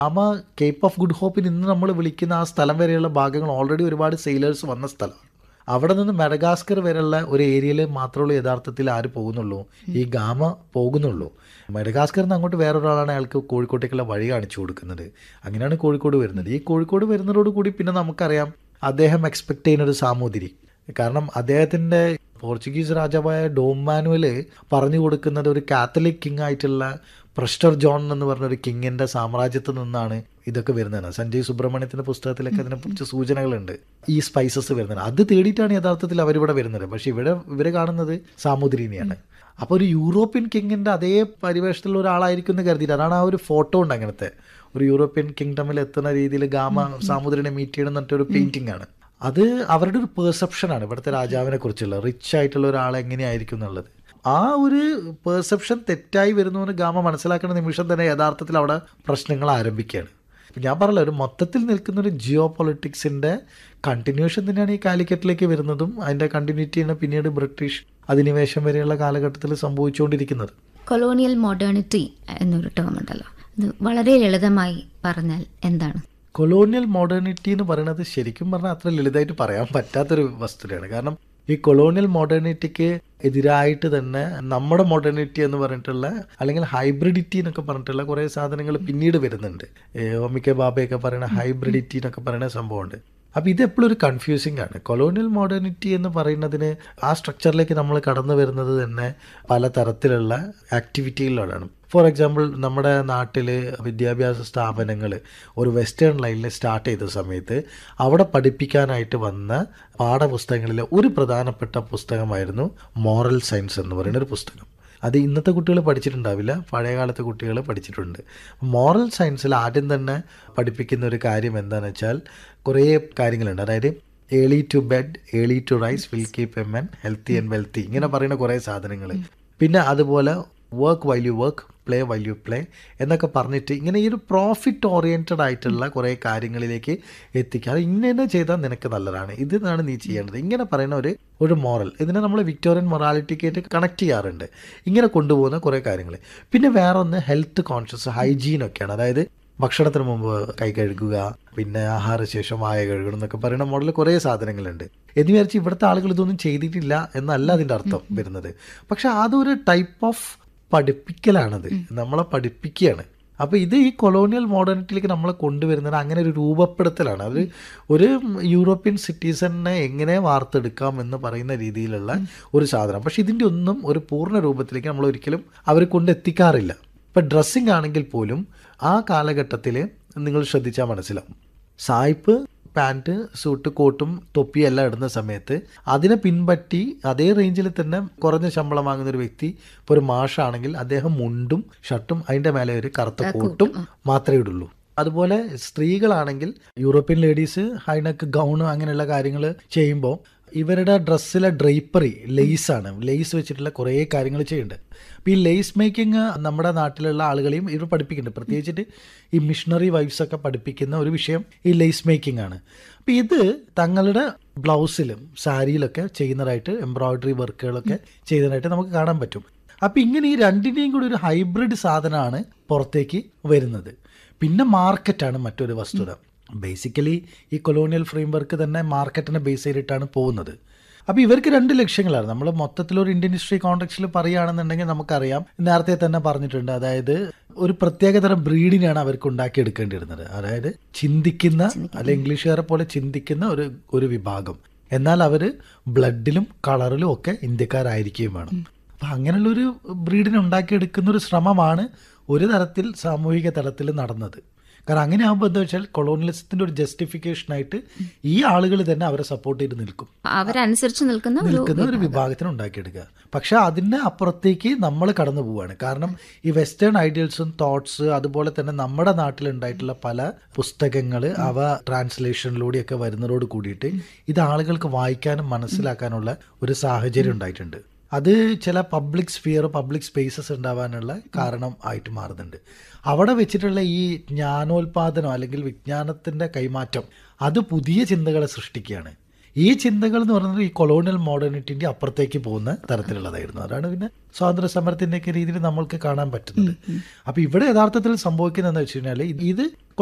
gamma Cape of Good ഹോപ്പിൽ ഇന്ന് നമ്മൾ വിളിക്കുന്ന ആ സ്ഥലം വരെയുള്ള ഭാഗങ്ങൾ ഓൾറെഡി ഒരുപാട് സെയിലേഴ്സ് വന്ന സ്ഥലമാണ് അവിടെ നിന്ന് മെഡഗാസ്കർ വരെയുള്ള ഒരു ഏരിയയിൽ മാത്രമുള്ളൂ യഥാർത്ഥത്തിൽ ആര് പോകുന്നുള്ളൂ ഈ ഗാമ പോകുന്നുള്ളൂ മെഡഗാസ്കറിൽ നിന്ന് അങ്ങോട്ട് വേറൊരാളാണ് അയാൾക്ക് കോഴിക്കോട്ടേക്കുള്ള വഴി കാണിച്ചു കൊടുക്കുന്നത് അങ്ങനെയാണ് കോഴിക്കോട് വരുന്നത് ഈ കോഴിക്കോട് വരുന്നതോട് കൂടി പിന്നെ നമുക്കറിയാം അദ്ദേഹം എക്സ്പെക്ട് ചെയ്യുന്ന ഒരു സാമൂതിരി കാരണം അദ്ദേഹത്തിൻ്റെ പോർച്ചുഗീസ് രാജാവായ ഡോം മാനുവൽ പറഞ്ഞു കൊടുക്കുന്നത് ഒരു കാത്തലിക് കിങ് ആയിട്ടുള്ള പ്രസ്റ്റർ ജോൺ എന്ന് പറഞ്ഞ ഒരു കിങ്ങിന്റെ സാമ്രാജ്യത്തിൽ നിന്നാണ് ഇതൊക്കെ വരുന്നത് സഞ്ജയ് സുബ്രഹ്മണ്യത്തിന്റെ പുസ്തകത്തിലൊക്കെ അതിനെക്കുറിച്ച് സൂചനകളുണ്ട് ഈ സ്പൈസസ് വരുന്നത് അത് തേടിയിട്ടാണ് യഥാർത്ഥത്തിൽ അവരിവിടെ വരുന്നത് പക്ഷെ ഇവിടെ ഇവര് കാണുന്നത് സാമുദ്രീനെയാണ് അപ്പോൾ ഒരു യൂറോപ്യൻ കിങ്ങിന്റെ അതേ പരിവേഷത്തിലുള്ള ഒരാളായിരിക്കും എന്ന് കരുതിയിട്ട് അതാണ് ആ ഒരു ഫോട്ടോ ഉണ്ട് അങ്ങനത്തെ ഒരു യൂറോപ്യൻ കിങ്ഡമിൽ എത്തുന്ന രീതിയിൽ ഗാമ സാമുദ്രനെ മീറ്റ് ചെയ്യണം എന്നിട്ട് ഒരു പെയിന്റിംഗ് ആണ് അത് അവരുടെ ഒരു പെർസെപ്ഷനാണ് ഇവിടുത്തെ രാജാവിനെ കുറിച്ചുള്ള റിച്ച് ആയിട്ടുള്ള ഒരാൾ എങ്ങനെയായിരിക്കും എന്നുള്ളത് ആ ഒരു പെർസെപ്ഷൻ തെറ്റായി വരുന്നു ഗാമ മനസ്സിലാക്കുന്ന നിമിഷം തന്നെ യഥാർത്ഥത്തിൽ അവിടെ പ്രശ്നങ്ങൾ ആരംഭിക്കുകയാണ് ഇപ്പം ഞാൻ പറഞ്ഞല്ലോ ഒരു മൊത്തത്തിൽ നിൽക്കുന്ന ഒരു ജിയോ പൊളിറ്റിക്സിൻ്റെ കണ്ടിന്യൂഷൻ തന്നെയാണ് ഈ കാലിക്കറ്റിലേക്ക് വരുന്നതും അതിൻ്റെ കണ്ടിന്യൂറ്റിയാണ് പിന്നീട് ബ്രിട്ടീഷ് അധിനിവേശം വരെയുള്ള കാലഘട്ടത്തിൽ സംഭവിച്ചുകൊണ്ടിരിക്കുന്നത് കൊളോണിയൽ മോഡേണിറ്റി എന്നൊരു ടേം ഉണ്ടല്ലോ ഇത് വളരെ ലളിതമായി പറഞ്ഞാൽ എന്താണ് കൊളോണിയൽ മോഡേണിറ്റി എന്ന് പറയുന്നത് ശരിക്കും പറഞ്ഞാൽ അത്ര ലളിതമായിട്ട് പറയാൻ പറ്റാത്തൊരു വസ്തുതയാണ് കാരണം ഈ കൊളോണിയൽ മോഡേണിറ്റിക്ക് എതിരായിട്ട് തന്നെ നമ്മുടെ മോഡേണിറ്റി എന്ന് പറഞ്ഞിട്ടുള്ള അല്ലെങ്കിൽ ഹൈബ്രിഡിറ്റി എന്നൊക്കെ പറഞ്ഞിട്ടുള്ള കുറേ സാധനങ്ങൾ പിന്നീട് വരുന്നുണ്ട് ഏ, ഓമിക്ക ബാബയൊക്കെ പറയുന്ന ഹൈബ്രിഡിറ്റി എന്നൊക്കെ പറയുന്ന സംഭവമുണ്ട് അപ്പോൾ ഇത് എപ്പോഴും ഒരു കൺഫ്യൂസിംഗ് ആണ് കൊളോണിയൽ മോഡേണിറ്റി എന്ന് പറയുന്നതിന് ആ സ്ട്രക്ചറിലേക്ക് നമ്മൾ കടന്നു വരുന്നത് തന്നെ പല തരത്തിലുള്ള ആക്ടിവിറ്റികളിലാണ് ഫോർ എക്സാമ്പിൾ നമ്മുടെ നാട്ടിൽ വിദ്യാഭ്യാസ സ്ഥാപനങ്ങൾ ഒരു വെസ്റ്റേൺ ലൈനിൽ സ്റ്റാർട്ട് ചെയ്ത സമയത്ത് അവിടെ പഠിപ്പിക്കാനായിട്ട് വന്ന പാഠപുസ്തകങ്ങളിലെ ഒരു പ്രധാനപ്പെട്ട പുസ്തകമായിരുന്നു മോറൽ സയൻസ് എന്ന് പറയുന്ന ഒരു പുസ്തകം അത് ഇന്നത്തെ കുട്ടികൾ പഠിച്ചിട്ടുണ്ടാവില്ല പഴയ കാലത്തെ കുട്ടികൾ പഠിച്ചിട്ടുണ്ട് മോറൽ സയൻസിൽ ആദ്യം തന്നെ പഠിപ്പിക്കുന്ന ഒരു കാര്യം എന്താണെന്ന് വെച്ചാൽ കുറേ കാര്യങ്ങളുണ്ട് അതായത് early to bed early to rise will keep a men healthy and wealthy ഇങ്ങനെ പറയുന്ന കുറേ സാധനങ്ങൾ പിന്നെ അതുപോലെ work while you work play while you play എന്നൊക്കെ പറഞ്ഞിട്ട് ഇങ്ങനെ ഈ ഒരു പ്രോഫിറ്റ് ഓറിയൻറ്റഡ് ആയിട്ടുള്ള കുറേ കാര്യങ്ങളിലേക്ക് എത്തിക്കുക അത് ഇങ്ങനെ ചെയ്താൽ നിനക്ക് നല്ലതാണ് ഇതിനാണ് നീ ചെയ്യേണ്ടത് ഇങ്ങനെ പറയുന്ന ഒരു ഒരു മോറൽ ഇതിനെ നമ്മൾ വിക്ടോറിയൻ മൊറാലിറ്റിക്കായിട്ട് കണക്ട് ചെയ്യാറുണ്ട് ഇങ്ങനെ കൊണ്ടുപോകുന്ന കുറേ കാര്യങ്ങൾ പിന്നെ വേറെ ഒന്ന് ഹെൽത്ത് കോൺഷ്യസ് ഹൈജീൻ ഒക്കെയാണ് അതായത് ഭക്ഷണത്തിന് മുമ്പ് കൈ കഴുകുക പിന്നെ ആഹാരശേഷം വായ കഴുകണം എന്നൊക്കെ പറയുന്ന മോഡലിൽ കുറേ സാധനങ്ങളുണ്ട് എന്ന് വിചാരിച്ച് ഇവിടുത്തെ ആളുകൾ ഇതൊന്നും ചെയ്തിട്ടില്ല എന്നല്ല അതിൻ്റെ അർത്ഥം വരുന്നത് പക്ഷെ അതൊരു ടൈപ്പ് ഓഫ് പഠിപ്പിക്കലാണത് നമ്മളെ പഠിപ്പിക്കുകയാണ് അപ്പോൾ ഇത് ഈ കൊളോണിയൽ മോഡേണിറ്റിയിലേക്ക് നമ്മളെ കൊണ്ടുവരുന്നത് അങ്ങനെ ഒരു രൂപപ്പെടുത്തലാണ് അത് ഒരു യൂറോപ്യൻ സിറ്റിസണിനെ എങ്ങനെ വാർത്തെടുക്കാം എന്ന് പറയുന്ന രീതിയിലുള്ള ഒരു സാധനം പക്ഷെ ഇതിൻ്റെ ഒന്നും ഒരു പൂർണ്ണ രൂപത്തിലേക്ക് നമ്മൾ ഒരിക്കലും അവർ കൊണ്ടെത്തിക്കാറില്ല ഇപ്പം ഡ്രസ്സിങ് ആണെങ്കിൽ പോലും ആ കാലഘട്ടത്തിൽ നിങ്ങൾ ശ്രദ്ധിച്ചാൽ മനസ്സിലാവും സായിപ്പ് പാൻറ്റ് സൂട്ട് കോട്ടും തൊപ്പിയും എല്ലാം ഇടുന്ന സമയത്ത് അതിനെ പിൻപറ്റി അതേ റേഞ്ചിൽ തന്നെ കുറഞ്ഞ ശമ്പളം വാങ്ങുന്ന ഒരു വ്യക്തി ഇപ്പോൾ ഒരു മാഷാണെങ്കിൽ അദ്ദേഹം മുണ്ടും ഷർട്ടും അതിൻ്റെ മേലെ ഒരു കറുത്ത കോട്ടും മാത്രമേ ഇടുള്ളൂ അതുപോലെ സ്ത്രീകളാണെങ്കിൽ യൂറോപ്യൻ ലേഡീസ് ഹൈനക്ക് ഗൗണ് അങ്ങനെയുള്ള കാര്യങ്ങൾ ചെയ്യുമ്പോൾ ഇവരുടെ ഡ്രസ്സിലെ ഡ്രൈപ്പറി ലേസാണ് ലേസ് വെച്ചിട്ടുള്ള കുറേ കാര്യങ്ങൾ ചെയ്യുന്നുണ്ട് അപ്പോൾ ഈ ലേസ് മേക്കിംഗ് നമ്മുടെ നാട്ടിലുള്ള ആളുകളെയും ഇവർ പഠിപ്പിക്കുന്നുണ്ട് പ്രത്യേകിച്ചിട്ട് ഈ മിഷണറി വൈഫ്സ് ഒക്കെ പഠിപ്പിക്കുന്ന ഒരു വിഷയം ഈ ലേസ് മേക്കിംഗ് ആണ് അപ്പോൾ ഇത് തങ്ങളുടെ ബ്ലൗസിലും സാരിയിലൊക്കെ ചെയ്യുന്നതായിട്ട് എംബ്രോയിഡറി വർക്കുകളൊക്കെ ചെയ്യുന്നതായിട്ട് നമുക്ക് കാണാൻ പറ്റും അപ്പോൾ ഇങ്ങനെ ഈ രണ്ടിൻ്റെയും കൂടി ഒരു ഹൈബ്രിഡ് സാധനമാണ് പുറത്തേക്ക് വരുന്നത് പിന്നെ മാർക്കറ്റാണ് മറ്റൊരു വസ്തുത ബേസിക്കലി ഈ കൊളോണിയൽ ഫ്രെയിംവർക്ക് തന്നെ മാർക്കറ്റിനെ ബേസ് ചെയ്തിട്ടാണ് പോകുന്നത് അപ്പോൾ ഇവർക്ക് രണ്ട് ലക്ഷ്യങ്ങളാണ് നമ്മൾ മൊത്തത്തിൽ ഒരു ഇന്ത്യൻ ഹിസ്റ്ററി കോൺടെക്സ്റ്റിൽ പറയുകയാണെന്നുണ്ടെങ്കിൽ നമുക്കറിയാം നേരത്തെ തന്നെ പറഞ്ഞിട്ടുണ്ട് അതായത് ഒരു പ്രത്യേകതരം ബ്രീഡിനെയാണ് അവർക്ക് ഉണ്ടാക്കിയെടുക്കേണ്ടിയിരുന്നത് അതായത് ചിന്തിക്കുന്ന അല്ലെ ഇംഗ്ലീഷുകാരെ പോലെ ചിന്തിക്കുന്ന ഒരു ഒരു വിഭാഗം എന്നാൽ അവർ ബ്ലഡിലും കളറിലും ഒക്കെ ഇന്ത്യക്കാരായിരിക്കുകയും വേണം അപ്പം അങ്ങനെയുള്ളൊരു ബ്രീഡിനെ ഉണ്ടാക്കിയെടുക്കുന്ന ഒരു ശ്രമമാണ് ഒരു തരത്തിൽ സാമൂഹിക തലത്തിൽ നടന്നത് കാരണം അങ്ങനെ ആകുമ്പോൾ എന്താ വെച്ചാൽ കൊളോണിയലിസത്തിന്റെ ഒരു ജസ്റ്റിഫിക്കേഷനായിട്ട് ഈ ആളുകൾ തന്നെ അവരെ സപ്പോർട്ട് ചെയ്ത് നിൽക്കും അവരനുസരിച്ച് നിൽക്കുന്ന ഒരു നിൽക്കുന്ന ഒരു വിഭാഗത്തിന് ഉണ്ടാക്കിയെടുക്കുക പക്ഷെ അതിൻ്റെ അപ്പുറത്തേക്ക് നമ്മൾ കടന്നു പോവുകയാണ് കാരണം ഈ വെസ്റ്റേൺ ഐഡിയൽസും തോട്ട്സ് അതുപോലെ തന്നെ നമ്മുടെ നാട്ടിലുണ്ടായിട്ടുള്ള പല പുസ്തകങ്ങൾ അവ ട്രാൻസ്ലേഷനിലൂടെയൊക്കെ വരുന്നതോട് കൂടിയിട്ട് ഇത് ആളുകൾക്ക് വായിക്കാനും മനസ്സിലാക്കാനുള്ള ഒരു സാഹചര്യം ഉണ്ടായിട്ടുണ്ട് അത് ചില പബ്ലിക് സ്ഫിയർ പബ്ലിക് സ്പേസസ് ഉണ്ടാവാനുള്ള കാരണം ആയിട്ട് മാറുന്നുണ്ട് അവിടെ വെച്ചിട്ടുള്ള ഈ ജ്ഞാനോൽപാദനം അല്ലെങ്കിൽ വിജ്ഞാനത്തിൻ്റെ കൈമാറ്റം അത് പുതിയ ചിന്തകളെ സൃഷ്ടിക്കുകയാണ് ഈ ചിന്തകൾ എന്ന് പറയുന്നത് ഈ കൊളോണിയൽ മോഡേണിറ്റിന്റെ അപ്പുറത്തേക്ക് പോകുന്ന തരത്തിലുള്ളതായിരുന്നു അതാണ് പിന്നെ സ്വാതന്ത്ര്യ സമരത്തിന്റെ ഒക്കെ രീതിയിൽ നമ്മൾക്ക് കാണാൻ പറ്റുന്നത് അപ്പൊ ഇവിടെ യഥാർത്ഥത്തിൽ സംഭവിക്കുന്നത് എന്താ വെച്ച് കഴിഞ്ഞാൽ ഇത്